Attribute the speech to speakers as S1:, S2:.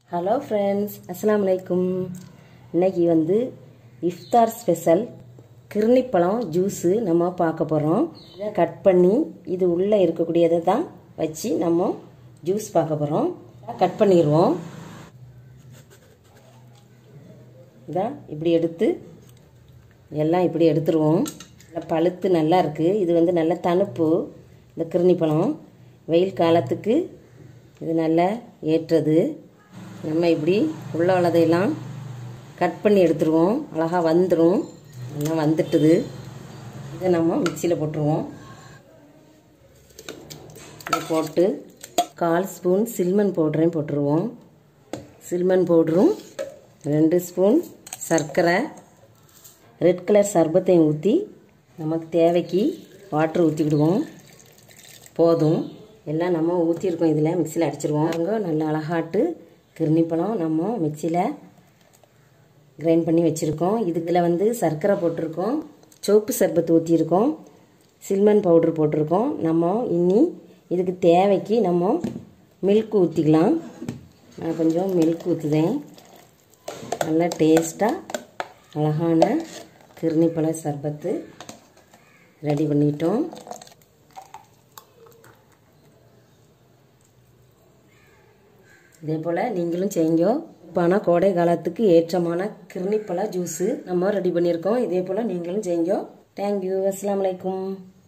S1: hello friends அஸ்ஸலாமு அலைக்கும் இன்னைக்கு வந்து இஃப்தார் ஸ்பெஷல் கிருணிப்பழம் ஜூஸு நம்ம பார்க்க போகிறோம் இதை கட் பண்ணி இது உள்ளே இருக்கக்கூடியதை தான் வச்சு நம்ம ஜூஸ் பார்க்க போகிறோம் கட் பண்ணிடுவோம் இதான் இப்படி எடுத்து எல்லாம் இப்படி எடுத்துருவோம் நல்லா பழுத்து நல்லா இருக்குது இது வந்து நல்ல தணுப்பு இந்த கிருணிப்பழம் வெயில் காலத்துக்கு இது நல்லா ஏற்றது நம்ம இப்படி உள்ள உள்ளதையெல்லாம் கட் பண்ணி எடுத்துருவோம் அழகாக வந்துடும் எல்லாம் வந்துட்டுது இதை நம்ம மிக்சியில் போட்டுருவோம் இதை போட்டு கால் ஸ்பூன் சில்மன் பவுடரையும் போட்டுருவோம் சில்மன் பவுடரும் ரெண்டு ஸ்பூன் சர்க்கரை ரெட் கலர் சர்பத்தையும் ஊற்றி நமக்கு தேவைக்கு வாட்டர் ஊற்றிக்கிடுவோம் போதும் எல்லாம் நம்ம ஊற்றிருக்கோம் இதில் மிக்சியில் அடிச்சிருவோம் அங்கே நல்ல அழகாட்டு கிருணிப்பழம் நம்ம மிக்சியில் கிரைண்ட் பண்ணி வச்சுருக்கோம் இதுக்குள்ள வந்து சர்க்கரை போட்டிருக்கோம் சோப்பு சர்பத்து ஊற்றிருக்கோம் சில்மன் பவுட்ரு போட்டிருக்கோம் நம்ம இனி இதுக்கு தேவைக்கு நம்ம மில்க் ஊற்றிக்கலாம் நான் கொஞ்சம் மில்க் ஊற்றுதேன் நல்லா டேஸ்ட்டாக அழகான கிருணிப்பழ சர்பத்து ரெடி பண்ணிட்டோம் இதே போல் நீங்களும் செய்யுங்க ஆனால் கோடை காலத்துக்கு ஏற்றமான கிருணிப்பழ ஜூஸு நம்ம ரெடி பண்ணியிருக்கோம் இதே போல் நீங்களும் செய்யுங்க தேங்க்யூ அஸ்லாம் வலைக்கும்